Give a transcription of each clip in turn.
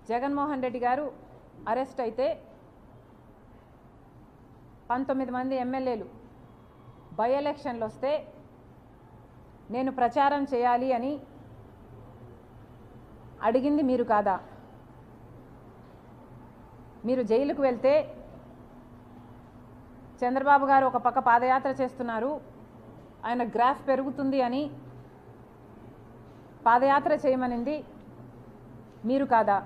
జగన్మోహన్ రెడ్డి గారు అరెస్ట్ అయితే పంతొమ్మిది మంది ఎమ్మెల్యేలు బై ఎలక్షన్లు వస్తే నేను ప్రచారం చేయాలి అని అడిగింది మీరు కాదా మీరు జైలుకు వెళ్తే చంద్రబాబు గారు ఒక పక్క పాదయాత్ర చేస్తున్నారు ఆయన గ్రాఫ్ పెరుగుతుంది అని పాదయాత్ర చేయమనింది మీరు కాదా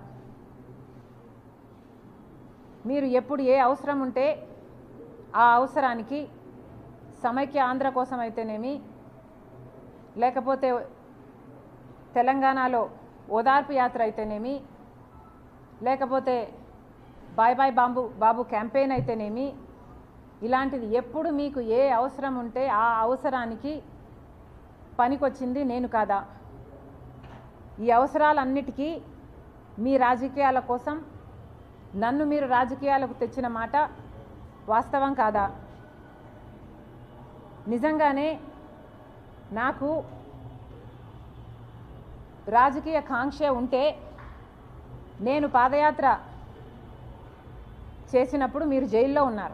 మీరు ఎప్పుడు ఏ అవసరం ఉంటే ఆ అవసరానికి సమైక్య ఆంధ్ర కోసం అయితేనేమి లేకపోతే తెలంగాణలో ఓదార్పు యాత్ర అయితేనేమి లేకపోతే bye bye bomb Babu campaign అయితేనేమి ఇలాంటిది ఎప్పుడు మీకు ఏ అవసరం ఉంటే ఆ అవసరానికి పనికొచ్చింది నేను కాదా ఈ అవసరాలన్నిటికీ మీ రాజకీయాల కోసం నన్ను మీరు రాజకీయాలకు తెచ్చిన మాట వాస్తవం కాదా నిజంగానే నాకు రాజకీయ కాంక్ష ఉంటే నేను పాదయాత్ర చేసినప్పుడు మీరు జైల్లో ఉన్నారు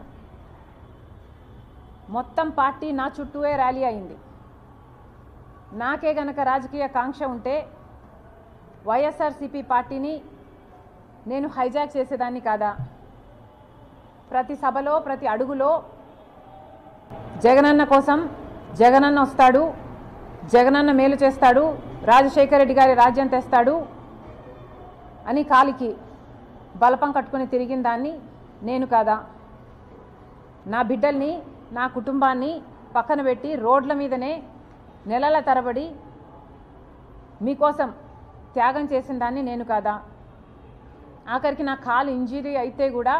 మొత్తం పార్టీ నా చుట్టూనే ర్యాలీ అయింది నాకే గనక రాజకీయ కాంక్ష ఉంటే వైఎస్ఆర్సీపీ పార్టీని నేను హైజాక్ చేసేదాన్ని కాదా ప్రతి సభలో ప్రతి అడుగులో జగనన్న కోసం జగనన్న వస్తాడు జగనన్న మేలు చేస్తాడు రాజశేఖర రెడ్డి గారి రాజ్యం తెస్తాడు అని కాలికి బలపం కట్టుకుని తిరిగిన దాన్ని నేను కాదా నా బిడ్డల్ని నా కుటుంబాన్ని పక్కన పెట్టి రోడ్ల మీదనే నెలల తరబడి మీకోసం త్యాగం చేసిన దాన్ని నేను కాదా ఆఖరికి నా కాలు ఇంజరీ అయితే కూడా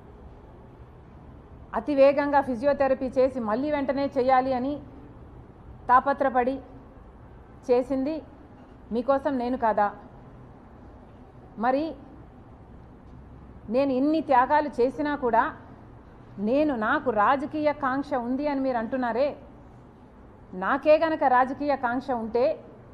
అతి వేగంగా ఫిజియోథెరపీ చేసి మళ్ళీ వెంటనే చేయాలి అని తాపత్రపడి చేసింది మీకోసం నేను కాదా మరి నేను ఇన్ని త్యాగాలు చేసినా కూడా నేను నాకు రాజకీయ కాంక్ష ఉంది అని మీరు అంటున్నారే నాకే గనక రాజకీయ కాంక్ష ఉంటే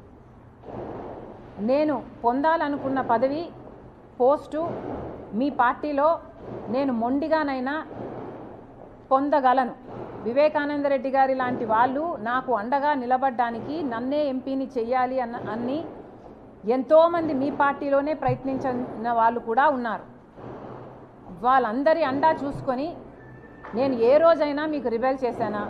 నేను పొందాలనుకున్న పదవి పోస్టు మీ పార్టీలో నేను మొండిగానైనా పొందగలను వివేకానంద రెడ్డి గారి లాంటి వాళ్ళు నాకు అండగా నిలబడ్డానికి నన్నే ఎంపీని చెయ్యాలి అన్న అన్ని ఎంతోమంది మీ పార్టీలోనే ప్రయత్నించిన వాళ్ళు కూడా ఉన్నారు వాళ్ళందరి అండా చూసుకొని నేను ఏ రోజైనా మీకు రిబెల్ చేశానా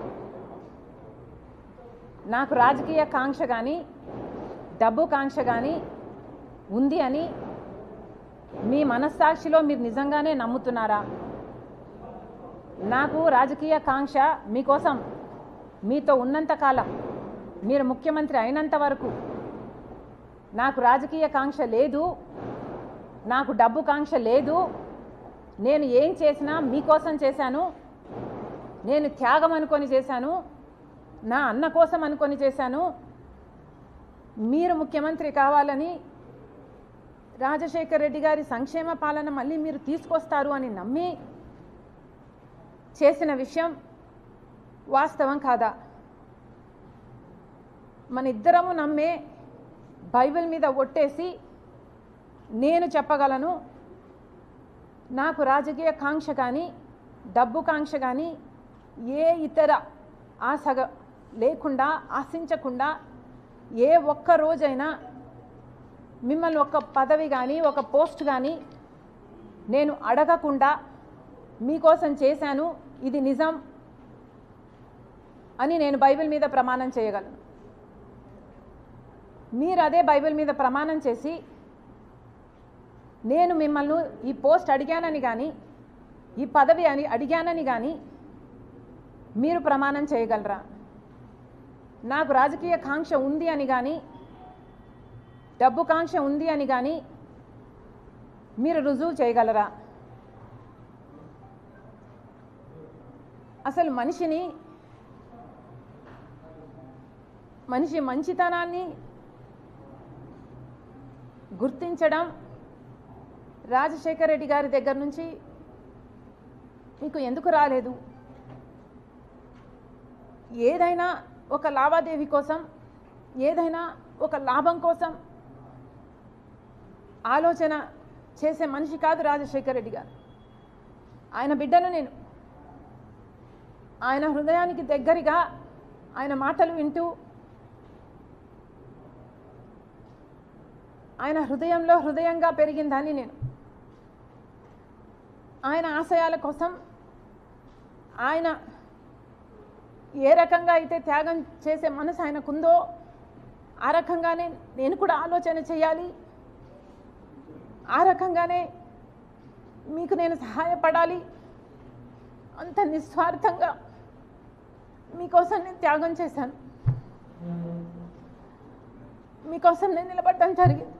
నాకు రాజకీయ కాంక్ష కానీ డబ్బు కాంక్ష కానీ ఉంది అని మీ మనస్సాక్షిలో మీరు నిజంగానే నమ్ముతున్నారా నాకు రాజకీయ కాంక్ష మీకోసం మీతో ఉన్నంత కాలం మీరు ముఖ్యమంత్రి అయినంత వరకు నాకు రాజకీయ కాంక్ష లేదు నాకు డబ్బు కాంక్ష లేదు నేను ఏం చేసినా మీకోసం చేశాను నేను త్యాగం అనుకొని చేశాను నా అన్న కోసం అనుకొని చేశాను మీరు ముఖ్యమంత్రి కావాలని రాజశేఖర్ రెడ్డి గారి సంక్షేమ పాలన మళ్ళీ మీరు తీసుకొస్తారు అని నమ్మి చేసిన విషయం వాస్తవం కాదా మన ఇద్దరము నమ్మే బైబిల్ మీద ఒట్టేసి నేను చెప్పగలను నాకు రాజకీయ కాంక్ష కానీ డబ్బు కాంక్ష కానీ ఏ ఇతర ఆశగ లేకుండా ఆశించకుండా ఏ ఒక్క రోజైనా మిమ్మల్ని ఒక పదవి కానీ ఒక పోస్ట్ కానీ నేను అడగకుండా మీకోసం చేశాను ఇది నిజం అని నేను బైబిల్ మీద ప్రమాణం చేయగలను మీరు అదే బైబిల్ మీద ప్రమాణం చేసి నేను మిమ్మల్ని ఈ పోస్ట్ అడిగానని కానీ ఈ పదవి అని అడిగానని కానీ మీరు ప్రమాణం చేయగలరా నాకు రాజకీయ కాంక్ష ఉంది అని కానీ డబ్బు కాంక్ష ఉంది అని కానీ మీరు రుజువు చేయగలరా అసలు మనిషిని మనిషి మంచితనాన్ని గుర్తించడం రాజశేఖర రెడ్డి గారి దగ్గర నుంచి మీకు ఎందుకు రాలేదు ఏదైనా ఒక లావాదేవీ కోసం ఏదైనా ఒక లాభం కోసం ఆలోచన చేసే మనిషి కాదు రాజశేఖర రెడ్డి గారు ఆయన బిడ్డను నేను ఆయన హృదయానికి దగ్గరగా ఆయన మాటలు వింటూ ఆయన హృదయంలో హృదయంగా పెరిగిందని నేను ఆయన ఆశయాల కోసం ఆయన ఏ రకంగా అయితే త్యాగం చేసే మనసు ఆయనకుందో ఆ రకంగానే నేను కూడా ఆలోచన చేయాలి ఆ రకంగానే మీకు నేను సహాయపడాలి అంత నిస్వార్థంగా మీకోసం నేను త్యాగం చేశాను మీకోసం నేను నిలబడడం జరిగింది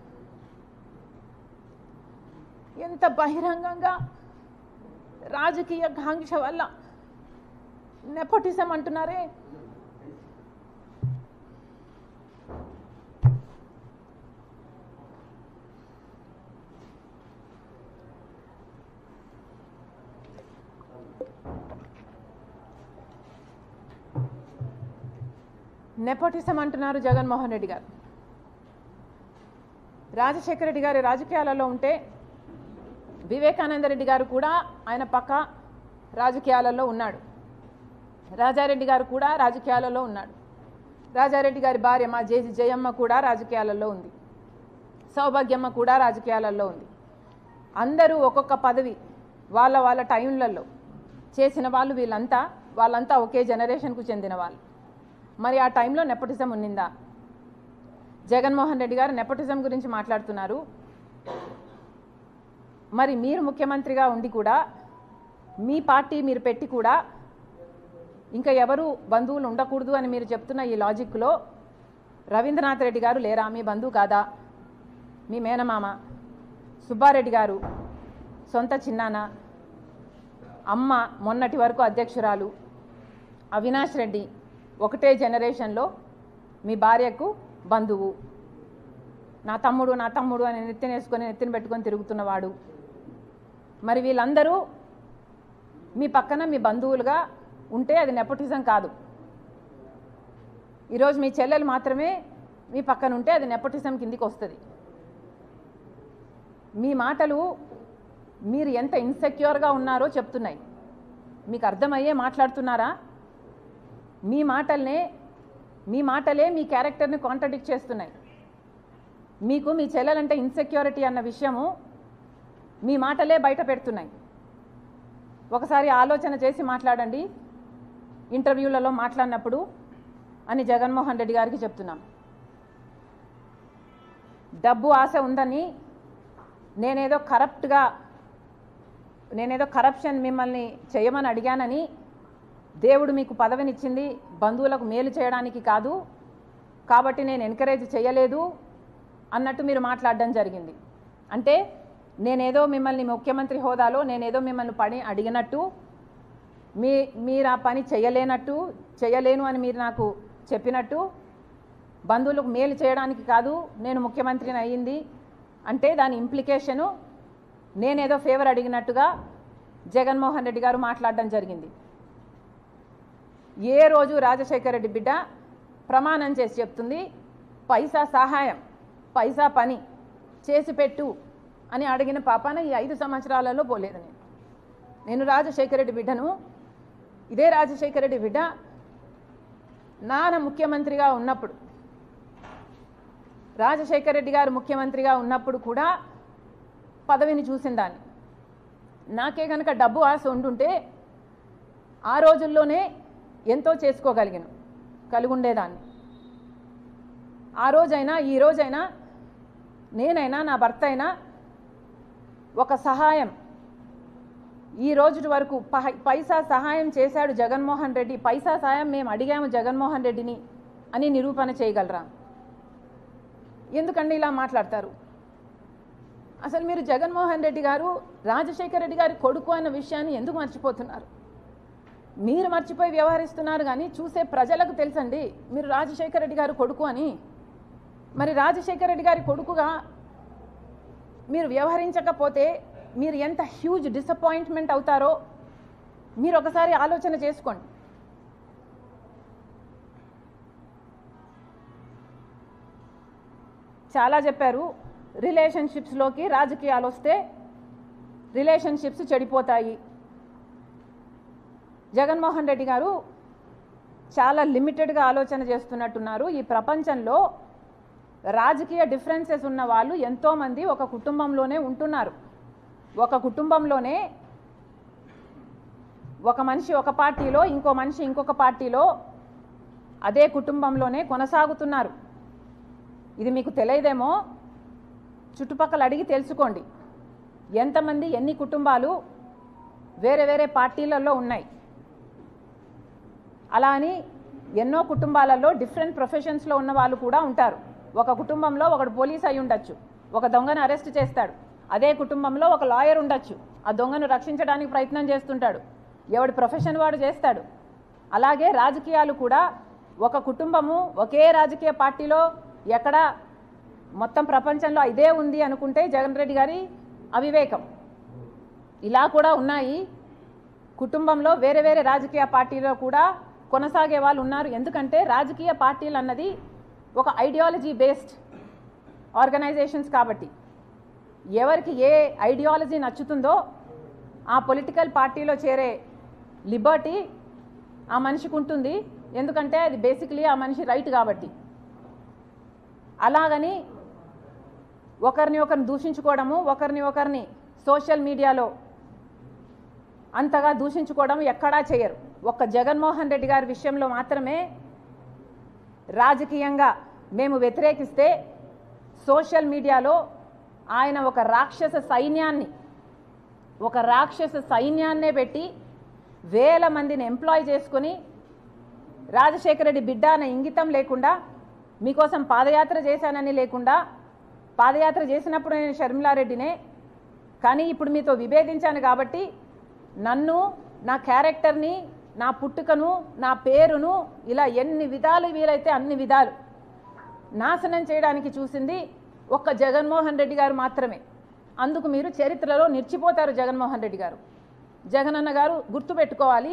ఎంత బహిరంగంగా రాజకీయ కాంక్ష వల్ల నెపోటిజం అంటున్నారే నెపోటిజం అంటున్నారు జగన్మోహన్ రెడ్డి గారు రాజశేఖర రెడ్డి గారి రాజకీయాలలో ఉంటే వివేకానంద రెడ్డి గారు కూడా ఆయన పక్క రాజకీయాలలో ఉన్నాడు రాజారెడ్డి గారు కూడా రాజకీయాలలో ఉన్నాడు రాజారెడ్డి గారి భార్య మా జేజి జయమ్మ కూడా రాజకీయాలలో ఉంది సౌభాగ్యమ్మ కూడా రాజకీయాలలో ఉంది అందరూ ఒక్కొక్క పదవి వాళ్ళ వాళ్ళ టైంలలో చేసిన వాళ్ళు వీళ్ళంతా వాళ్ళంతా ఒకే జనరేషన్కు చెందిన వాళ్ళు మరి ఆ టైంలో నెపటిజం ఉన్నిందా జగన్మోహన్ రెడ్డి గారు నెపటిజం గురించి మాట్లాడుతున్నారు మరి మీరు ముఖ్యమంత్రిగా ఉండి కూడా మీ పార్టీ మీరు పెట్టి కూడా ఇంకా ఎవరు బంధువులు ఉండకూడదు అని మీరు చెప్తున్న ఈ లాజిక్లో రవీంద్రనాథ్ రెడ్డి గారు లేరా మీ బంధువు కాదా మీ మేనమామ సుబ్బారెడ్డి గారు సొంత చిన్నాన్న అమ్మ మొన్నటి వరకు అధ్యక్షురాలు అవినాష్ రెడ్డి ఒకటే జనరేషన్లో మీ భార్యకు బంధువు నా తమ్ముడు నా తమ్ముడు అని నెత్తిన వేసుకొని నెత్తిన పెట్టుకొని తిరుగుతున్నవాడు మరి వీళ్ళందరూ మీ పక్కన మీ బంధువులుగా ఉంటే అది నెపోటిజం కాదు ఈరోజు మీ చెల్లెలు మాత్రమే మీ పక్కన ఉంటే అది నెపోటిజం కిందికి వస్తుంది మీ మాటలు మీరు ఎంత ఇన్సెక్యూర్గా ఉన్నారో చెప్తున్నాయి మీకు అర్థమయ్యే మాట్లాడుతున్నారా మీ మాటల్నే మీ మాటలే మీ క్యారెక్టర్ని కాంట్రడిక్ట్ చేస్తున్నాయి మీకు మీ చెల్లెలంటే ఇన్సెక్యూరిటీ అన్న విషయము మీ మాటలే బయట పెడుతున్నాయి ఒకసారి ఆలోచన చేసి మాట్లాడండి ఇంటర్వ్యూలలో మాట్లాడినప్పుడు అని జగన్మోహన్ రెడ్డి గారికి చెప్తున్నాం డబ్బు ఆశ ఉందని నేనేదో కరప్ట్గా నేనేదో కరప్షన్ మిమ్మల్ని చేయమని అడిగానని దేవుడు మీకు పదవినిచ్చింది బంధువులకు మేలు చేయడానికి కాదు కాబట్టి నేను ఎంకరేజ్ చేయలేదు అన్నట్టు మీరు మాట్లాడడం జరిగింది అంటే నేనేదో మిమ్మల్ని ముఖ్యమంత్రి హోదాలో నేనేదో మిమ్మల్ని పని అడిగినట్టు మీ మీరు ఆ పని చేయలేనట్టు చేయలేను అని మీరు నాకు చెప్పినట్టు బంధువులకు మేలు చేయడానికి కాదు నేను ముఖ్యమంత్రిని అయ్యింది అంటే దాని ఇంప్లికేషను నేనేదో ఫేవర్ అడిగినట్టుగా జగన్మోహన్ రెడ్డి గారు మాట్లాడడం జరిగింది ఏ రోజు రాజశేఖర రెడ్డి బిడ్డ ప్రమాణం చేసి చెప్తుంది పైసా సహాయం పైసా పని చేసి పెట్టు అని అడిగిన పాపాన ఈ ఐదు సంవత్సరాలలో పోలేదు నేను నేను రాజశేఖర రెడ్డి బిడ్డను ఇదే రాజశేఖర రెడ్డి బిడ్డ నాన్న ముఖ్యమంత్రిగా ఉన్నప్పుడు రాజశేఖర రెడ్డి గారు ముఖ్యమంత్రిగా ఉన్నప్పుడు కూడా పదవిని చూసిందాన్ని నాకే కనుక డబ్బు ఆశ ఉండుంటే ఆ రోజుల్లోనే ఎంతో చేసుకోగలిగాను కలిగి ఉండేదాన్ని ఆ రోజైనా ఈ రోజైనా నేనైనా నా భర్త అయినా ఒక సహాయం ఈ రోజు వరకు పహ- పైసా సహాయం చేశాడు జగన్మోహన్ రెడ్డి పైసా సహాయం మేము అడిగాము జగన్మోహన్ రెడ్డిని అని నిరూపణ చేయగలరా ఎందుకండి ఇలా మాట్లాడతారు అసలు మీరు జగన్మోహన్ రెడ్డి గారు రాజశేఖర రెడ్డి గారి కొడుకు అన్న విషయాన్ని ఎందుకు మర్చిపోతున్నారు మీరు మర్చిపోయి వ్యవహరిస్తున్నారు కానీ చూసే ప్రజలకు తెలుసండి మీరు రాజశేఖర రెడ్డి గారు కొడుకు అని మరి రాజశేఖర రెడ్డి గారి కొడుకుగా మీరు వ్యవహరించకపోతే మీరు ఎంత హ్యూజ్ డిసప్పాయింట్మెంట్ అవుతారో మీరు ఒకసారి ఆలోచన చేసుకోండి చాలా చెప్పారు రిలేషన్షిప్స్లోకి రాజకీయాలు వస్తే రిలేషన్షిప్స్ చెడిపోతాయి జగన్మోహన్ రెడ్డి గారు చాలా లిమిటెడ్గా ఆలోచన చేస్తున్నట్టున్నారు ఈ ప్రపంచంలో రాజకీయ డిఫరెన్సెస్ ఉన్న వాళ్ళు ఎంతోమంది ఒక కుటుంబంలోనే ఉంటున్నారు ఒక కుటుంబంలోనే ఒక మనిషి ఒక పార్టీలో ఇంకో మనిషి ఇంకొక పార్టీలో అదే కుటుంబంలోనే కొనసాగుతున్నారు ఇది మీకు తెలియదేమో చుట్టుపక్కల అడిగి తెలుసుకోండి ఎంతమంది ఎన్ని కుటుంబాలు వేరే వేరే పార్టీలలో ఉన్నాయి అలా అని ఎన్నో కుటుంబాలలో డిఫరెంట్ ప్రొఫెషన్స్లో ఉన్న వాళ్ళు కూడా ఉంటారు ఒక కుటుంబంలో ఒకడు పోలీస్ అయి ఉండొచ్చు ఒక దొంగను అరెస్ట్ చేస్తాడు అదే కుటుంబంలో ఒక లాయర్ ఉండొచ్చు ఆ దొంగను రక్షించడానికి ప్రయత్నం చేస్తుంటాడు ఎవడి ప్రొఫెషన్ వాడు చేస్తాడు అలాగే రాజకీయాలు కూడా ఒక కుటుంబము ఒకే రాజకీయ పార్టీలో ఎక్కడ మొత్తం ప్రపంచంలో ఇదే ఉంది అనుకుంటే జగన్ రెడ్డి గారి అవివేకం ఇలా కూడా ఉన్నాయి కుటుంబంలో వేరే వేరే రాజకీయ పార్టీలో కూడా కొనసాగే వాళ్ళు ఉన్నారు ఎందుకంటే రాజకీయ పార్టీలు అన్నది ఒక ఐడియాలజీ బేస్డ్ ఆర్గనైజేషన్స్ కాబట్టి ఎవరికి ఏ ఐడియాలజీ నచ్చుతుందో ఆ పొలిటికల్ పార్టీలో చేరే లిబర్టీ ఆ మనిషికి ఉంటుంది ఎందుకంటే అది బేసిక్లీ ఆ మనిషి రైట్ కాబట్టి అలాగని ఒకరిని ఒకరిని దూషించుకోవడము ఒకరిని ఒకరిని సోషల్ మీడియాలో అంతగా దూషించుకోవడం ఎక్కడా చేయరు ఒక్క జగన్మోహన్ రెడ్డి గారి విషయంలో మాత్రమే రాజకీయంగా మేము వ్యతిరేకిస్తే సోషల్ మీడియాలో ఆయన ఒక రాక్షస సైన్యాన్ని ఒక రాక్షస సైన్యాన్నే పెట్టి వేల మందిని ఎంప్లాయ్ చేసుకొని రాజశేఖర రెడ్డి బిడ్డ అనే ఇంగితం లేకుండా మీకోసం పాదయాత్ర చేశానని లేకుండా పాదయాత్ర చేసినప్పుడు నేను షర్మిలారెడ్డినే కానీ ఇప్పుడు మీతో విభేదించాను కాబట్టి నన్ను నా క్యారెక్టర్ని నా పుట్టుకను నా పేరును ఇలా ఎన్ని విధాలు వీలైతే అన్ని విధాలు నాశనం చేయడానికి చూసింది ఒక్క జగన్మోహన్ రెడ్డి గారు మాత్రమే అందుకు మీరు చరిత్రలో నిలిచిపోతారు జగన్మోహన్ రెడ్డి గారు జగనన్న గారు గుర్తుపెట్టుకోవాలి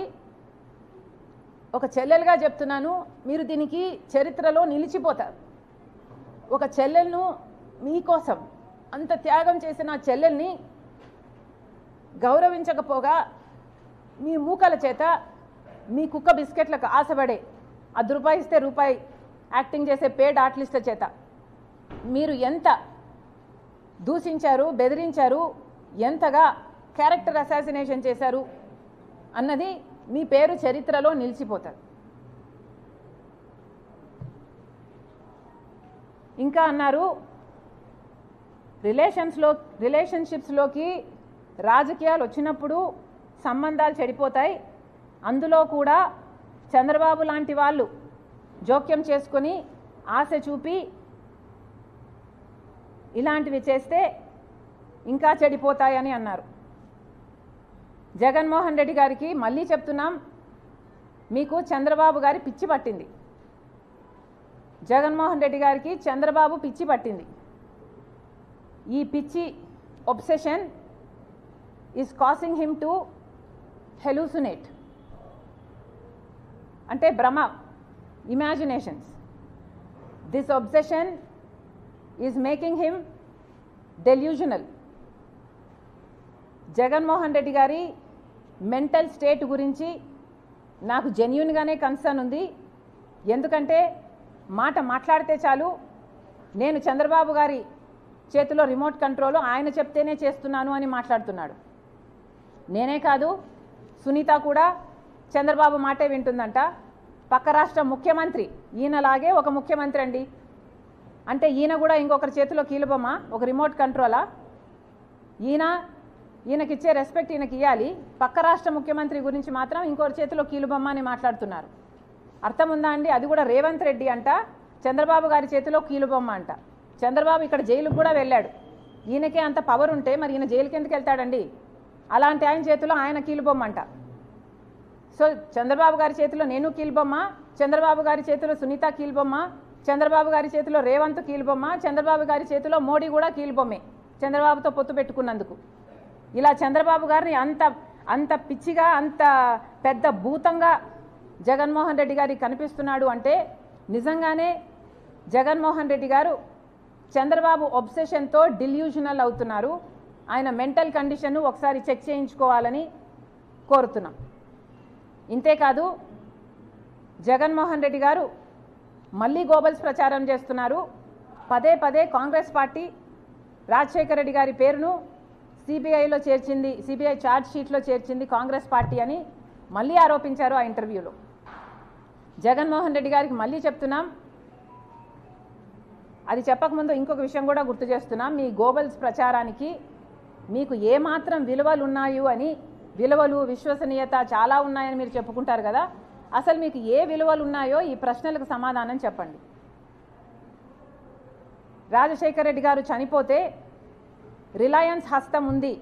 ఒక చెల్లెలుగా చెప్తున్నాను మీరు దీనికి చరిత్రలో నిలిచిపోతారు ఒక చెల్లెలను మీకోసం అంత త్యాగం చేసిన ఆ చెల్లెల్ని గౌరవించకపోగా మీ మూకల చేత మీ కుక్క బిస్కెట్లకు ఆశపడే అది రూపాయి ఇస్తే రూపాయి యాక్టింగ్ చేసే పేడ్ ఆర్టిస్ట్ల చేత మీరు ఎంత దూషించారు బెదిరించారు ఎంతగా క్యారెక్టర్ అసాసినేషన్ చేశారు అన్నది మీ పేరు చరిత్రలో నిలిచిపోతారు ఇంకా అన్నారు రిలేషన్స్లో రిలేషన్షిప్స్లోకి రాజకీయాలు వచ్చినప్పుడు సంబంధాలు చెడిపోతాయి అందులో కూడా చంద్రబాబు లాంటి వాళ్ళు జోక్యం చేసుకొని ఆశ చూపి ఇలాంటివి చేస్తే ఇంకా చెడిపోతాయని అన్నారు జగన్మోహన్ రెడ్డి గారికి మళ్ళీ చెప్తున్నాం మీకు చంద్రబాబు గారి పిచ్చి పట్టింది జగన్మోహన్ రెడ్డి గారికి చంద్రబాబు పిచ్చి పట్టింది ఈ పిచ్చి obsession is causing him to hallucinate అంటే భ్రమ imaginations this obsession is making him delusional Jaganmohan Reddy గారి మెంటల్ స్టేట్ గురించి నాకు జెన్యున్గానే కన్సర్న్ ఉంది ఎందుకంటే మాట మాట్లాడితే చాలు నేను చంద్రబాబు గారి చేతిలో రిమోట్ కంట్రోల్ ఆయన చెప్తేనే చేస్తున్నాను అని మాట్లాడుతున్నాడు నేనే కాదు సునీత కూడా చంద్రబాబు మాటే వింటుందంట పక్క రాష్ట్ర ముఖ్యమంత్రి ఈయనలాగే ఒక ముఖ్యమంత్రి అండి అంటే ఈయన కూడా ఇంకొకరి చేతిలో కీలుబొమ్మ ఒక రిమోట్ కంట్రోలా ఈయన ఈయనకిచ్చే రెస్పెక్ట్ ఈయనకి ఇవ్వాలి పక్క రాష్ట్ర ముఖ్యమంత్రి గురించి మాత్రం ఇంకొకరి చేతిలో కీలుబొమ్మ అని మాట్లాడుతున్నారు అర్థం ఉందా అండి అది కూడా రేవంత్ రెడ్డి అంట చంద్రబాబు గారి చేతిలో కీలుబొమ్మ అంట చంద్రబాబు ఇక్కడ జైలుకు కూడా వెళ్ళాడు ఈయనకే అంత పవర్ ఉంటే మరి ఈయన జైలుకి ఎందుకు వెళ్తాడండి అలాంటి ఆయన చేతిలో ఆయన కీలుబొమ్మ అంట సో చంద్రబాబు గారి చేతిలో నేను కీలుబొమ్మ చంద్రబాబు గారి చేతిలో సునీత కీలుబొమ్మ చంద్రబాబు గారి చేతిలో రేవంత్ కీలుబొమ్మ చంద్రబాబు గారి చేతిలో మోడీ కూడా కీలుబొమ్మే చంద్రబాబుతో పొత్తు పెట్టుకున్నందుకు ఇలా చంద్రబాబు గారిని అంత అంత పిచ్చిగా అంత పెద్ద భూతంగా జగన్మోహన్ రెడ్డి గారికి కనిపిస్తున్నాడు అంటే నిజంగానే జగన్మోహన్ రెడ్డి గారు చంద్రబాబు ఒబ్సెషన్తో డిల్యూషనల్ అవుతున్నారు ఆయన మెంటల్ కండిషన్ ఒకసారి చెక్ చేయించుకోవాలని కోరుతున్నాం ఇంతేకాదు జగన్మోహన్ రెడ్డి గారు మళ్ళీ గోబల్స్ ప్రచారం చేస్తున్నారు పదే పదే కాంగ్రెస్ పార్టీ రాజశేఖర రెడ్డి గారి పేరును సిబిఐలో చేర్చింది సిబిఐ ఛార్జ్ షీట్లో చేర్చింది కాంగ్రెస్ పార్టీ అని మళ్ళీ ఆరోపించారు ఆ ఇంటర్వ్యూలో జగన్మోహన్ రెడ్డి గారికి మళ్ళీ చెప్తున్నాం అది చెప్పకముందు ఇంకొక విషయం కూడా గుర్తు చేస్తున్నాం మీ గోబల్స్ ప్రచారానికి మీకు ఏమాత్రం విలువలు ఉన్నాయో అని విలువలు విశ్వసనీయత చాలా ఉన్నాయని మీరు చెప్పుకుంటారు కదా అసలు మీకు ఏ విలువలు ఉన్నాయో ఈ ప్రశ్నలకు సమాధానం చెప్పండి రాజశేఖర రెడ్డి గారు చనిపోతే రిలయన్స్ హస్తం ఉంది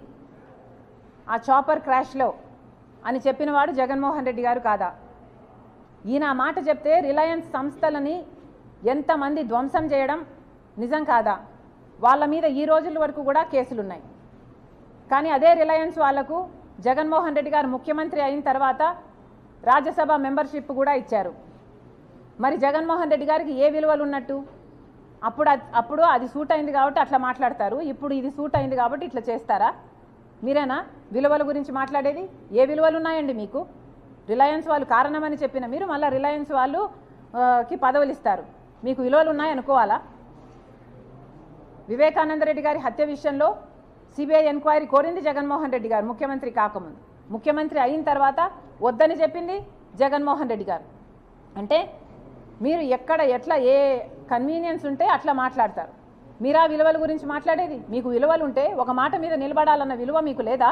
ఆ చాపర్ క్రాష్లో అని చెప్పినవాడు జగన్మోహన్ రెడ్డి గారు కాదా ఈయన ఆ మాట చెప్తే రిలయన్స్ సంస్థలని ఎంతమంది ధ్వంసం చేయడం నిజం కాదా వాళ్ళ మీద ఈ రోజుల వరకు కూడా కేసులున్నాయి కానీ అదే రిలయన్స్ వాళ్లకు జగన్మోహన్ రెడ్డి గారు ముఖ్యమంత్రి అయిన తర్వాత రాజ్యసభ మెంబర్షిప్ కూడా ఇచ్చారు మరి జగన్మోహన్ రెడ్డి గారికి ఏ విలువలు ఉన్నట్టు అప్పుడు అద్- అప్పుడు అది సూట్ అయింది కాబట్టి అట్లా మాట్లాడతారు ఇప్పుడు ఇది సూట్ అయింది కాబట్టి ఇట్లా చేస్తారా మీరేనా విలువల గురించి మాట్లాడేది ఏ విలువలు ఉన్నాయండి మీకు రిలయన్స్ వాళ్ళు కారణమని చెప్పిన మీరు మళ్ళీ రిలయన్స్ వాళ్ళు ఆ, కి పదవులు ఇస్తారు మీకు విలువలు ఉన్నాయనుకోవాలా వివేకానంద రెడ్డి గారి హత్య విషయంలో సిబిఐ ఎంక్వైరీ కోరింది జగన్మోహన్ రెడ్డి గారు ముఖ్యమంత్రి కాకముందు ముఖ్యమంత్రి అయిన తర్వాత వద్దని చెప్పింది జగన్మోహన్ రెడ్డి గారు అంటే మీరు ఎక్కడ ఎట్లా ఏ కన్వీనియన్స్ ఉంటే అట్లా మాట్లాడతారు మీరు ఆ విలువల గురించి మాట్లాడేది మీకు విలువలు ఉంటే ఒక మాట మీద నిలబడాలన్న విలువ మీకు లేదా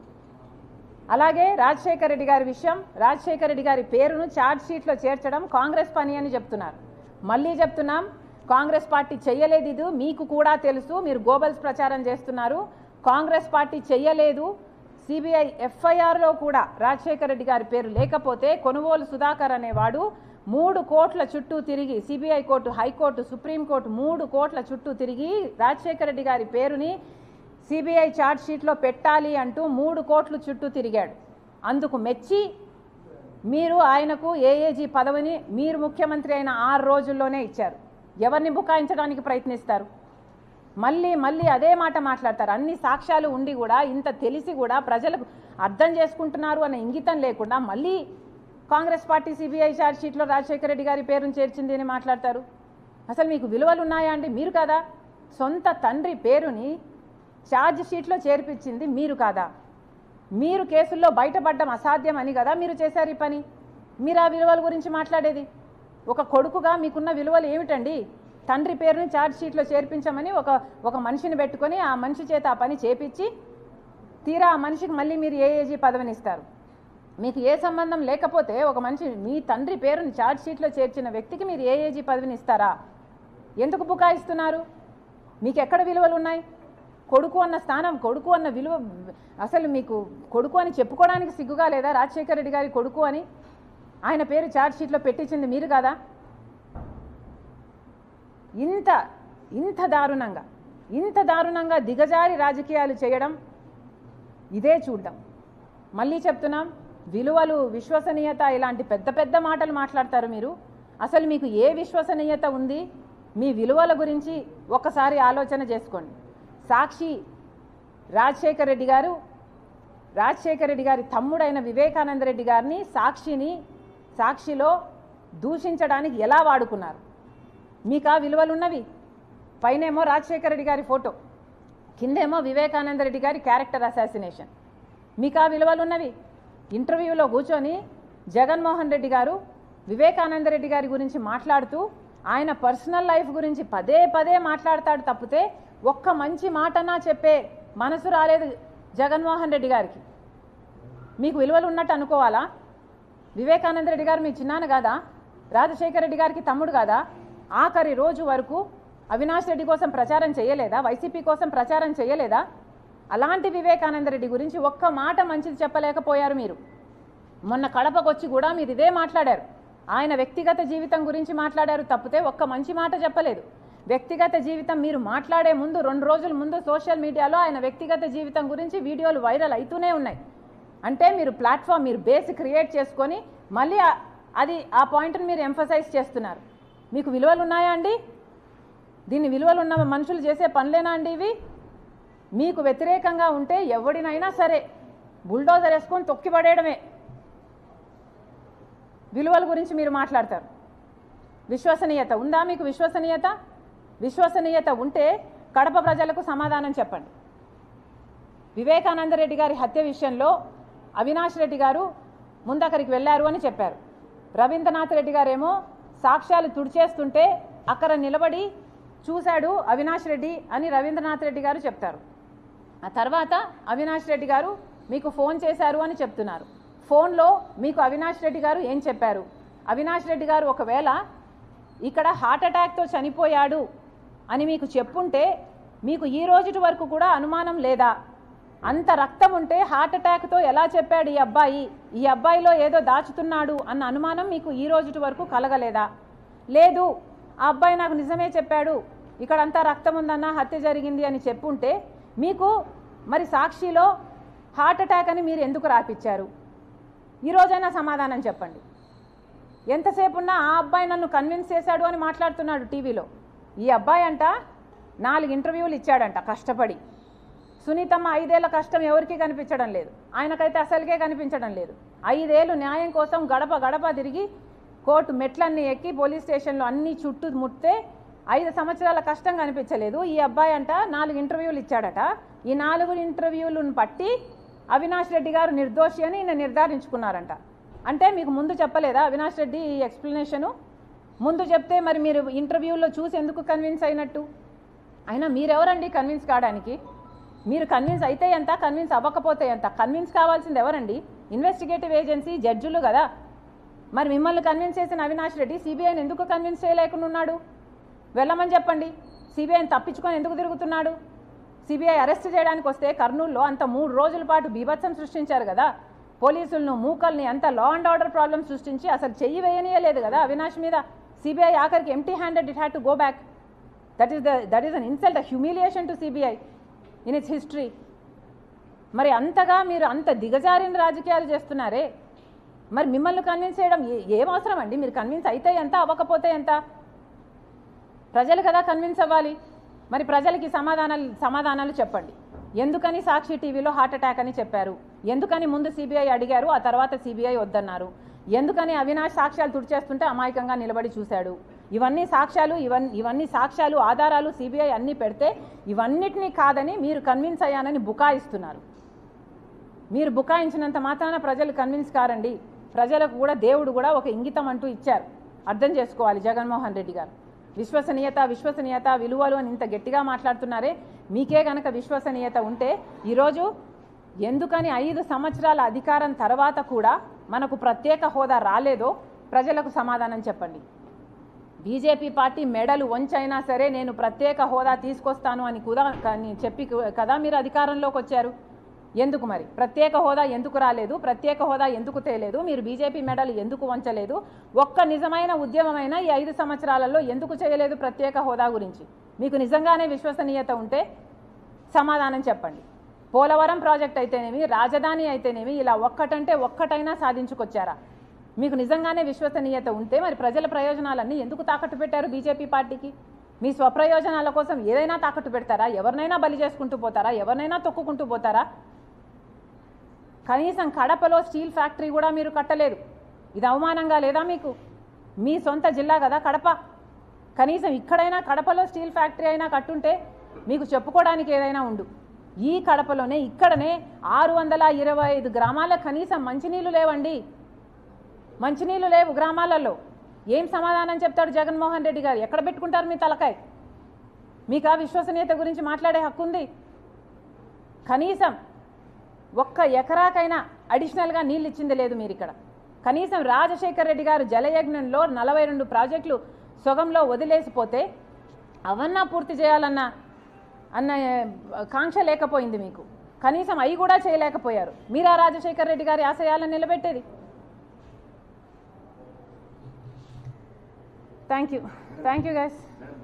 అలాగే రాజశేఖర రెడ్డి గారి విషయం రాజశేఖర రెడ్డి గారి పేరును ఛార్జ్ షీట్లో చేర్చడం కాంగ్రెస్ పని అని చెప్తున్నారు మళ్ళీ చెప్తున్నాం కాంగ్రెస్ పార్టీ చెయ్యలేదు ఇది మీకు కూడా తెలుసు మీరు గోబల్స్ ప్రచారం చేస్తున్నారు కాంగ్రెస్ పార్టీ చెయ్యలేదు సిబిఐ ఎఫ్ఐఆర్లో కూడా రాజశేఖర రెడ్డి గారి పేరు లేకపోతే కొనుగోలు సుధాకర్ అనేవాడు మూడు కోట్ల చుట్టూ తిరిగి సిబిఐ కోర్టు హైకోర్టు సుప్రీంకోర్టు మూడు కోట్ల చుట్టూ తిరిగి రాజశేఖర రెడ్డి గారి పేరుని సిబిఐ ఛార్జ్ షీట్లో పెట్టాలి అంటూ మూడు కోట్లు చుట్టూ తిరిగాడు అందుకు మెచ్చి మీరు ఆయనకు ఏఏజీ పదవిని మీరు ముఖ్యమంత్రి అయిన ఆరు రోజుల్లోనే ఇచ్చారు ఎవరిని బుకాయించడానికి ప్రయత్నిస్తారు మళ్ళీ మళ్ళీ అదే మాట మాట్లాడతారు అన్ని సాక్ష్యాలు ఉండి కూడా ఇంత తెలిసి కూడా ప్రజలకు అర్థం చేసుకుంటున్నారు అనే ఇంగితం లేకుండా మళ్ళీ కాంగ్రెస్ పార్టీ సిబిఐ ఛార్జ్ షీట్లో రాజశేఖర రెడ్డి గారి పేరును చేర్చింది అని మాట్లాడతారు అసలు మీకు విలువలు ఉన్నాయా అండి మీరు కాదా సొంత తండ్రి పేరుని ఛార్జ్ షీట్లో చేర్పించింది మీరు కాదా మీరు కేసుల్లో బయటపడడం అసాధ్యం అని కదా మీరు చేశారు ఈ పని మీరు ఆ విలువల గురించి మాట్లాడేది ఒక కొడుకుగా మీకున్న విలువలు ఏమిటండి తండ్రి పేరుని ఛార్జ్ షీట్లో చేర్పించమని ఒక ఒక మనిషిని పెట్టుకొని ఆ మనిషి చేత ఆ పని చేపించి తీరా ఆ మనిషికి మళ్ళీ మీరు ఏఏజీ పదవిని ఇస్తారు మీకు ఏ సంబంధం లేకపోతే ఒక మనిషి మీ తండ్రి పేరుని ఛార్జ్ షీట్లో చేర్చిన వ్యక్తికి మీరు ఏఏజీ పదవిని ఇస్తారా ఎందుకు బుకాయిస్తున్నారు మీకు ఎక్కడ విలువలు ఉన్నాయి కొడుకు అన్న స్థానం కొడుకు అన్న విలువ అసలు మీకు కొడుకు అని చెప్పుకోవడానికి సిగ్గుగా లేదా రాజశేఖర రెడ్డి గారి కొడుకు అని ఆయన పేరు ఛార్జ్ షీట్లో పెట్టించింది మీరు కాదా ఇంత ఇంత దారుణంగా ఇంత దారుణంగా దిగజారి రాజకీయాలు చేయడం ఇదే చూడ్డం మళ్ళీ చెప్తున్నాం విలువలు విశ్వసనీయత ఇలాంటి పెద్ద పెద్ద మాటలు మాట్లాడతారు మీరు అసలు మీకు ఏ విశ్వసనీయత ఉంది మీ విలువల గురించి ఒకసారి ఆలోచన చేసుకోండి సాక్షి రాజశేఖర రెడ్డి గారు రాజశేఖర రెడ్డి గారి తమ్ముడైన వివేకానంద రెడ్డి గారిని సాక్షిని సాక్షిలో దూషించడానికి ఎలా వాడుకున్నారు మీకు ఆ విలువలు ఉన్నవి పైనేమో రాజశేఖర రెడ్డి గారి ఫోటో కిందేమో వివేకానంద రెడ్డి గారి క్యారెక్టర్ అసాసినేషన్ మీకు ఆ విలువలు ఉన్నవి ఇంటర్వ్యూలో కూర్చొని జగన్మోహన్ రెడ్డి గారు వివేకానంద రెడ్డి గారి గురించి మాట్లాడుతూ ఆయన పర్సనల్ లైఫ్ గురించి పదే పదే మాట్లాడతాడు తప్పితే ఒక్క మంచి మాటనా చెప్పే మనసు రాలేదు జగన్మోహన్ రెడ్డి గారికి మీకు విలువలు ఉన్నట్టు అనుకోవాలా వివేకానంద రెడ్డి గారు మీ చిన్నాన్న కాదా రాజశేఖర రెడ్డి గారికి తమ్ముడు కాదా ఆఖరి రోజు వరకు అవినాష్ రెడ్డి కోసం ప్రచారం చేయలేదా వైసీపీ కోసం ప్రచారం చేయలేదా అలాంటి వివేకానంద రెడ్డి గురించి ఒక్క మాట మంచిది చెప్పలేకపోయారు మీరు మొన్న కడపకు వచ్చి కూడా మీరు ఇదే మాట్లాడారు ఆయన వ్యక్తిగత జీవితం గురించి మాట్లాడారు తప్పితే ఒక్క మంచి మాట చెప్పలేదు వ్యక్తిగత జీవితం మీరు మాట్లాడే ముందు రెండు రోజుల ముందు సోషల్ మీడియాలో ఆయన వ్యక్తిగత జీవితం గురించి వీడియోలు వైరల్ అవుతూనే ఉన్నాయి అంటే మీరు ప్లాట్ఫామ్ మీరు బేస్ క్రియేట్ చేసుకొని మళ్ళీ ఆ- అది ఆ పాయింట్ని మీరు ఎంఫసైజ్ చేస్తున్నారు మీకు విలువలు ఉన్నాయా అండి దీన్ని విలువలు ఉన్న మనుషులు చేసే పనులేనా అండి ఇవి మీకు వ్యతిరేకంగా ఉంటే ఎవడినైనా సరే బుల్డోజర్ వేసుకొని తొక్కి పడేయడమే విలువల గురించి మీరు మాట్లాడతారు విశ్వసనీయత ఉందా మీకు విశ్వసనీయత విశ్వసనీయత ఉంటే కడప ప్రజలకు సమాధానం చెప్పండి వివేకానంద రెడ్డి గారి హత్య విషయంలో అవినాష్ రెడ్డి గారు ముందక్కడికి వెళ్ళారు అని చెప్పారు రవీంద్రనాథ్ రెడ్డి గారేమో సాక్ష్యాలు తుడిచేస్తుంటే అక్కడ నిలబడి చూశాడు అవినాష్ రెడ్డి అని రవీంద్రనాథ్ రెడ్డి గారు చెప్తారు ఆ తర్వాత అవినాష్ రెడ్డి గారు మీకు ఫోన్ చేశారు అని చెప్తున్నారు ఫోన్లో మీకు అవినాష్ రెడ్డి గారు ఏం చెప్పారు అవినాష్ రెడ్డి గారు ఒకవేళ ఇక్కడ హార్ట్ అటాక్తో చనిపోయాడు అని మీకు చెప్పుంటే మీకు ఈ రోజుటి వరకు కూడా అనుమానం లేదా అంత రక్తం ఉంటే హార్ట్ అటాక్తో ఎలా చెప్పాడు ఈ అబ్బాయి ఈ అబ్బాయిలో ఏదో దాచుతున్నాడు అన్న అనుమానం మీకు ఈ రోజుటి వరకు కలగలేదా లేదు ఆ అబ్బాయి నాకు నిజమే చెప్పాడు ఇక్కడ అంతా రక్తం ఉందన్న హత్య జరిగింది అని చెప్పుంటే మీకు మరి సాక్షిలో హార్ట్ అటాక్ అని మీరు ఎందుకు రాపిచ్చారు ఈ రోజైనా సమాధానం చెప్పండి ఎంతసేపు ఉన్నా ఆ అబ్బాయి నన్ను కన్విన్స్ చేశాడు అని మాట్లాడుతున్నాడు టీవీలో ఈ అబ్బాయి అంట నాలుగు ఇంటర్వ్యూలు ఇచ్చాడంట కష్టపడి సునీతమ్మ ఐదేళ్ల కష్టం ఎవరికీ కనిపించడం లేదు ఆయనకైతే అసలుకే కనిపించడం లేదు ఐదేళ్ళు న్యాయం కోసం గడప గడప తిరిగి కోర్టు మెట్లన్నీ ఎక్కి పోలీస్ స్టేషన్లో అన్ని చుట్టూ ముట్టే ఐదు సంవత్సరాల కష్టం కనిపించలేదు ఈ అబ్బాయి అంట నాలుగు ఇంటర్వ్యూలు ఇచ్చాడట ఈ నాలుగు ఇంటర్వ్యూలను పట్టి అవినాష్ రెడ్డి గారు నిర్దోషి అని ఈయన నిర్ధారించుకున్నారంట అంటే మీకు ముందు చెప్పలేదా అవినాష్ రెడ్డి ఈ ఎక్స్ప్లెనేషను ముందు చెప్తే మరి మీరు ఇంటర్వ్యూలో చూసి ఎందుకు కన్విన్స్ అయినట్టు అయినా మీరెవరండి కన్విన్స్ కావడానికి మీరు కన్విన్స్ అయితే ఎంత కన్విన్స్ అవ్వకపోతే ఎంత కన్విన్స్ కావాల్సింది ఎవరండి ఇన్వెస్టిగేటివ్ ఏజెన్సీ జడ్జిలు కదా మరి మిమ్మల్ని కన్విన్స్ చేసిన అవినాష్ రెడ్డి సిబిఐని ఎందుకు కన్విన్స్ చేయలేకుండా ఉన్నాడు వెళ్ళమని చెప్పండి సిబిఐని తప్పించుకొని ఎందుకు తిరుగుతున్నాడు సిబిఐ అరెస్ట్ చేయడానికి వస్తే కర్నూలులో అంత మూడు రోజుల పాటు బీభత్సం సృష్టించారు కదా పోలీసులను మూకల్ని అంత లా అండ్ ఆర్డర్ ప్రాబ్లమ్ సృష్టించి అసలు చెయ్యి వేయనీయలేదు కదా అవినాష్ మీద సిబిఐ ఆఖరికి empty handed it had to go back that is the that is an insult humiliation to CBI in its history మరి అంతగా మీరు అంత దిగజారిన రాజకీయాలు చేస్తున్నారే మరి మిమ్మల్ని కన్విన్స్ చేయడం ఏ- ఏం అవసరం అండి మీరు కన్విన్స్ అయితే ఎంత అవ్వకపోతే ఎంత ప్రజలు కదా కన్విన్స్ అవ్వాలి మరి ప్రజలకి సమాధానాలు సమాధానాలు చెప్పండి ఎందుకని సాక్షి టీవీలో హార్ట్ అటాక్ అని చెప్పారు ఎందుకని ముందు సిబిఐ అడిగారు ఆ తర్వాత సిబిఐ వద్దన్నారు ఎందుకని అవినాష్ సాక్ష్యాలు తుడిచేస్తుంటే అమాయకంగా నిలబడి చూశాడు ఇవన్నీ సాక్ష్యాలు ఇవన్నీ ఇవన్నీ సాక్ష్యాలు ఆధారాలు సిబిఐ అన్నీ పెడితే ఇవన్నిటినీ కాదని మీరు కన్విన్స్ అయ్యానని బుకాయిస్తున్నారు మీరు బుకాయించినంత మాత్రాన ప్రజలు కన్విన్స్ కారండి ప్రజలకు కూడా దేవుడు కూడా ఒక ఇంగితం అంటూ ఇచ్చారు అర్థం చేసుకోవాలి జగన్మోహన్ రెడ్డి గారు విశ్వసనీయత విశ్వసనీయత విలువలు అని ఇంత గట్టిగా మాట్లాడుతున్నారే మీకే గనక విశ్వసనీయత ఉంటే ఈరోజు ఎందుకని ఐదు సంవత్సరాల అధికారం తర్వాత కూడా మనకు ప్రత్యేక హోదా రాలేదో ప్రజలకు సమాధానం చెప్పండి బీజేపీ పార్టీ మెడలు వంచైనా సరే నేను ప్రత్యేక హోదా తీసుకొస్తాను అని కుదా కానీ చెప్పి కదా మీరు అధికారంలోకి వచ్చారు ఎందుకు మరి ప్రత్యేక హోదా ఎందుకు రాలేదు ప్రత్యేక హోదా ఎందుకు తేలేదు మీరు బీజేపీ మెడలు ఎందుకు వంచలేదు ఒక్క నిజమైన ఉద్యమమైన ఈ ఐదు సంవత్సరాలలో ఎందుకు చేయలేదు ప్రత్యేక హోదా గురించి మీకు నిజంగానే విశ్వసనీయత ఉంటే సమాధానం చెప్పండి పోలవరం ప్రాజెక్ట్ అయితేనేమి రాజధాని అయితేనేమి ఇలా ఒక్కటంటే ఒక్కటైనా సాధించుకొచ్చారా మీకు నిజంగానే విశ్వసనీయత ఉంటే మరి ప్రజల ప్రయోజనాలన్నీ ఎందుకు తాకట్టు పెట్టారు బీజేపీ పార్టీకి మీ స్వప్రయోజనాల కోసం ఏదైనా తాకట్టు పెడతారా ఎవరినైనా బలి చేసుకుంటూ పోతారా ఎవరినైనా తొక్కుకుంటూ పోతారా కనీసం కడపలో స్టీల్ ఫ్యాక్టరీ కూడా మీరు కట్టలేదు ఇది అవమానంగా లేదా మీకు మీ సొంత జిల్లా కదా కడప కనీసం ఇక్కడైనా కడపలో స్టీల్ ఫ్యాక్టరీ అయినా కట్టుంటే మీకు చెప్పుకోవడానికి ఏదైనా ఉండు ఈ కడపలోనే ఇక్కడనే ఆరు వందల ఇరవై ఐదు గ్రామాలకు కనీసం మంచినీళ్ళు లేవండి మంచినీళ్ళు లేవు గ్రామాలలో ఏం సమాధానం చెప్తాడు జగన్మోహన్ రెడ్డి గారు ఎక్కడ పెట్టుకుంటారు మీ తలకాయ మీకు ఆ విశ్వసనీయత గురించి మాట్లాడే హక్కు ఉంది కనీసం ఒక్క ఎకరాకైనా అడిషనల్గా నీళ్ళు ఇచ్చింది లేదు మీరు ఇక్కడ కనీసం రాజశేఖర్ రెడ్డి గారు జలయజ్ఞంలో నలభై రెండు ప్రాజెక్టులు సొగంలో వదిలేసిపోతే అవన్నా పూర్తి చేయాలన్న అన్న ఏ, కాంక్ష లేకపోయింది మీకు కనీసం అవి కూడా చేయలేకపోయారు మీరా రాజశేఖర్ రెడ్డి గారి ఆశయాలను నిలబెట్టేది thank you thank you guys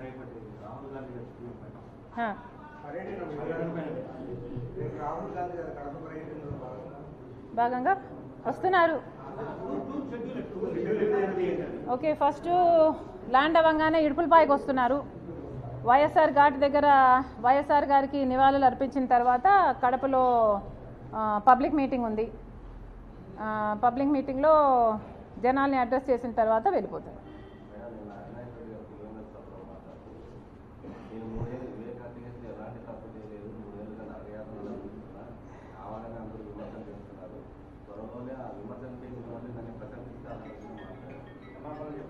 రేపు రాహుల్ గాంధీ గారు కడప పర్యటనలో భాగంగా భాగంగా వస్తున్నారు ఓకే ఫస్ట్ ల్యాండ్ అవ్వగానే ఇడుపులపాయకు వస్తున్నారు వైఎస్ఆర్ ఘాట్ దగ్గర వైఎస్ఆర్ గారికి నివాళులు అర్పించిన తర్వాత కడపలో ఆ, పబ్లిక్ మీటింగ్ ఉంది ఆ, పబ్లిక్ మీటింగ్లో జనాల్ని అడ్రస్ చేసిన తర్వాత వెళ్ళిపోతారు మేడం నిన్న అవినాష్ రెడ్డి గారు పులివెందుల సభలో మాట్లాడుతూ నేను మూడేళ్ళు వివేకాన్ని చేస్తే ఎలాంటి తప్పు చేయలేదు మూడేళ్ళుగా నరకయాత్ర జరుగుతున్నా కావాలని అందరూ విమర్శలు చేస్తున్నారు త్వరలోనే ఆ విమర్శలు చేసిన వాళ్ళు నన్ను ప్రశంసిస్తారని మాట్లాడారు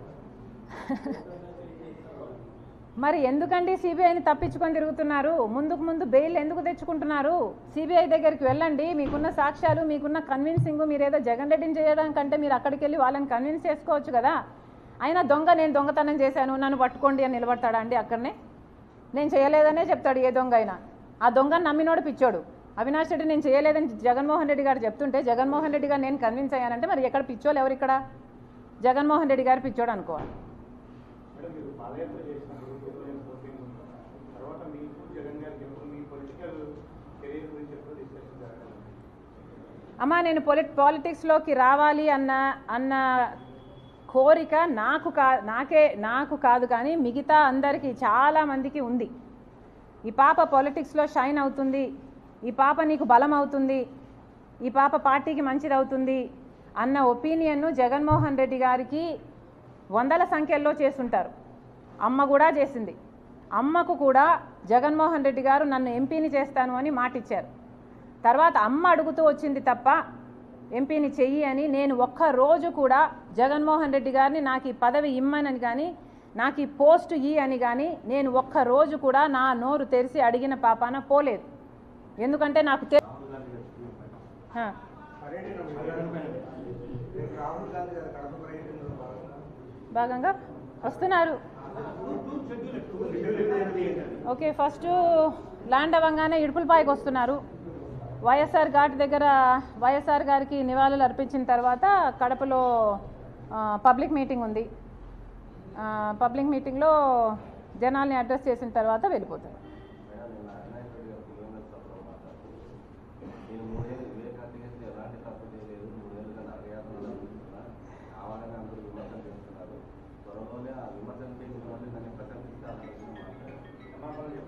మరి ఎందుకండి సిబిఐని తప్పించుకొని తిరుగుతున్నారు ముందుకు ముందు బెయిల్ ఎందుకు తెచ్చుకుంటున్నారు సిబిఐ దగ్గరికి వెళ్ళండి మీకున్న సాక్ష్యాలు మీకున్న కన్విన్సింగ్ మీరు ఏదో జగన్ రెడ్డిని చేయడం కంటే మీరు అక్కడికి వెళ్ళి వాళ్ళని కన్విన్స్ చేసుకోవచ్చు కదా అయినా దొంగ నేను దొంగతనం చేశాను నన్ను పట్టుకోండి అని నిలబడతాడా అండి అక్కడనే నేను చేయలేదనే చెప్తాడు ఏ దొంగ అయినా ఆ దొంగని నమ్మినోడు పిచ్చోడు అవినాష్ రెడ్డి నేను చేయలేదని జగన్మోహన్ రెడ్డి గారు చెప్తుంటే జగన్మోహన్ రెడ్డి గారు నేను కన్విన్స్ అయ్యానంటే మరి ఎక్కడ పిచ్చోళ్ళు ఎవరు ఇక్కడ జగన్మోహన్ రెడ్డి గారు పిచ్చోడు అనుకోవాలి మేడం మీరు పాదయాత్ర చేసినప్పుడు కేవలం పోటీలు తర్వాత మీకు జగన్ గారికి ఎప్పుడు మీ పొలిటికల్ కెరీర్ గురించి ఎప్పుడు డిస్కషన్ జరగాలి అమ్మా నేను పొలి పాలిటిక్స్లోకి రావాలి అన్న అన్న కోరిక నాకు కా నాకే నాకు కాదు కానీ మిగతా అందరికీ చాలా మందికి ఉంది ఈ పాప పాలిటిక్స్లో షైన్ అవుతుంది ఈ పాప నీకు బలం అవుతుంది ఈ పాప పార్టీకి మంచిది అవుతుంది అన్న ఒపీనియన్ను జగన్మోహన్ రెడ్డి గారికి వందల సంఖ్యల్లో చేస్తుంటారు అమ్మ కూడా చేసింది అమ్మకు కూడా జగన్మోహన్ రెడ్డి గారు నన్ను ఎంపీని చేస్తాను అని మాటిచ్చారు తర్వాత అమ్మ అడుగుతూ వచ్చింది తప్ప ఎంపీని చెయ్యి అని నేను ఒక్క రోజు కూడా జగన్మోహన్ రెడ్డి గారిని నాకు ఈ పదవి ఇమ్మనని కానీ నాకు ఈ పోస్ట్ ఇ అని కానీ నేను ఒక్క రోజు కూడా నా నోరు తెరిచి అడిగిన పాపాన పోలేదు ఎందుకంటే నాకు తె హా. రేపు రాహుల్ గాంధీ గారి కడప పర్యటనలో భాగంగా భాగంగా వస్తున్నారు ఓకే ఫస్ట్ ల్యాండ్ అవ్వగానే ఇడుపులపాయకి వస్తున్నారు వైఎస్ఆర్ ఘాట్ దగ్గర వైఎస్ఆర్ గారికి నివాళులు అర్పించిన తర్వాత కడపలో ఆ, పబ్లిక్ మీటింగ్ ఉంది ఆ, పబ్లిక్ మీటింగ్లో జనాల్ని అడ్రస్ చేసిన తర్వాత వెళ్ళిపోతారు మేడం నిన్న అవినాష్ రెడ్డి గారు పులివెందుల సభలో మాట్లాడుతూ నేను మూడేళ్ళు వివేకాన్ని చేస్తే ఎలాంటి తప్పు చేయలేదు మూడేళ్ళుగా నరకయాత్ర జరుగుతున్నా కావాలని అందరూ విమర్శలు చేస్తున్నారు త్వరలోనే ఆ విమర్శలు చేసిన వాళ్ళు నన్ను ప్రశంసిస్తారని మాట్లాడారు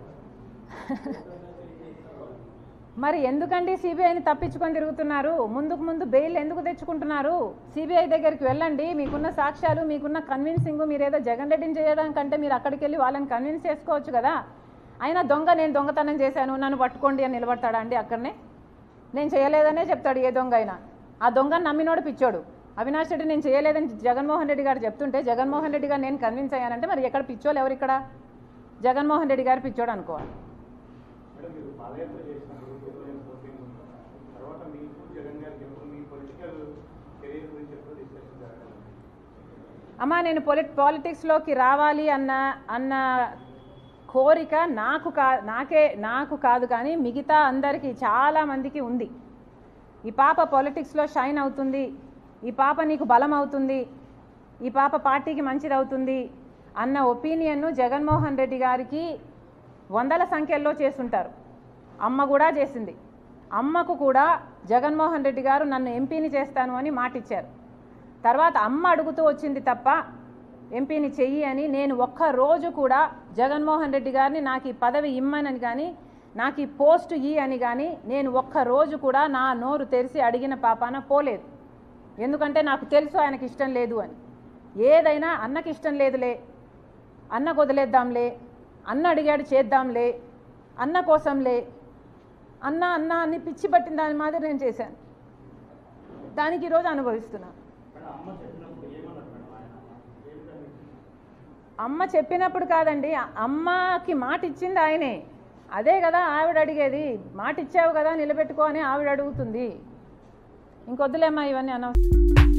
మరి ఎందుకండి సిబిఐని తప్పించుకొని తిరుగుతున్నారు ముందుకు ముందు బెయిల్ ఎందుకు తెచ్చుకుంటున్నారు సిబిఐ దగ్గరికి వెళ్ళండి మీకున్న సాక్ష్యాలు మీకున్న కన్విన్సింగ్ మీరు ఏదో జగన్ రెడ్డిని చేయడం కంటే మీరు అక్కడికి వెళ్ళి వాళ్ళని కన్విన్స్ చేసుకోవచ్చు కదా అయినా దొంగ నేను దొంగతనం చేశాను నన్ను పట్టుకోండి అని నిలబడతాడా అండి అక్కడనే నేను చేయలేదనే చెప్తాడు ఏ దొంగ అయినా ఆ దొంగని నమ్మినోడు పిచ్చోడు అవినాష్ రెడ్డి నేను చేయలేదని జగన్మోహన్ రెడ్డి గారు చెప్తుంటే జగన్మోహన్ రెడ్డి గారు నేను కన్విన్స్ అయ్యానంటే మరి ఎక్కడ పిచ్చోళ్ళు ఎవరు ఇక్కడ జగన్మోహన్ రెడ్డి గారు పిచ్చోడు అనుకోవాలి మేడం మీరు పాదయాత్ర చేసినప్పుడు కేవలం పోటీలు తర్వాత మీకు జగన్ గారికి ఎప్పుడు మీ పొలిటికల్ కెరీర్ గురించి ఎప్పుడు డిస్కషన్ జరగాలి అమ్మా నేను పొలి పాలిటిక్స్లోకి రావాలి అన్న అన్న కోరిక నాకు కా నాకే నాకు కాదు కానీ మిగతా అందరికీ చాలా మందికి ఉంది ఈ పాప పాలిటిక్స్లో షైన్ అవుతుంది ఈ పాప నీకు బలం అవుతుంది ఈ పాప పార్టీకి మంచిది అవుతుంది అన్న ఒపీనియన్ను జగన్మోహన్ రెడ్డి గారికి వందల సంఖ్యల్లో చేస్తుంటారు అమ్మ కూడా చేసింది అమ్మకు కూడా జగన్మోహన్ రెడ్డి గారు నన్ను ఎంపీని చేస్తాను అని మాటిచ్చారు తర్వాత అమ్మ అడుగుతూ వచ్చింది తప్ప ఎంపీని చెయ్యి అని నేను ఒక్క రోజు కూడా జగన్మోహన్ రెడ్డి గారిని నాకు ఈ పదవి ఇమ్మనని కానీ నాకు ఈ పోస్ట్ ఇ అని కానీ నేను ఒక్క రోజు కూడా నా నోరు తెరిచి అడిగిన పాపాన పోలేదు ఎందుకంటే నాకు తెలుసు ఆయనకి ఇష్టం లేదు అని ఏదైనా అన్నకి ఇష్టం లేదులే అన్నకు వదిలేద్దాంలే అన్న అడిగాడు చేద్దాంలే అన్న కోసంలే అన్న అన్న అని పిచ్చి పట్టిన దాని మాదిరి నేను చేశాను దానికి ఈరోజు అనుభవిస్తున్నాను అమ్మ చెప్పినప్పుడు కాదండి అ- అమ్మకి మాట ఇచ్చింది ఆయనే అదే కదా ఆవిడ అడిగేది మాట ఇచ్చావు కదా నిలబెట్టుకో అని ఆవిడ అడుగుతుంది ఇంకొద్దులేమ్మా ఇవన్నీ అనవసరం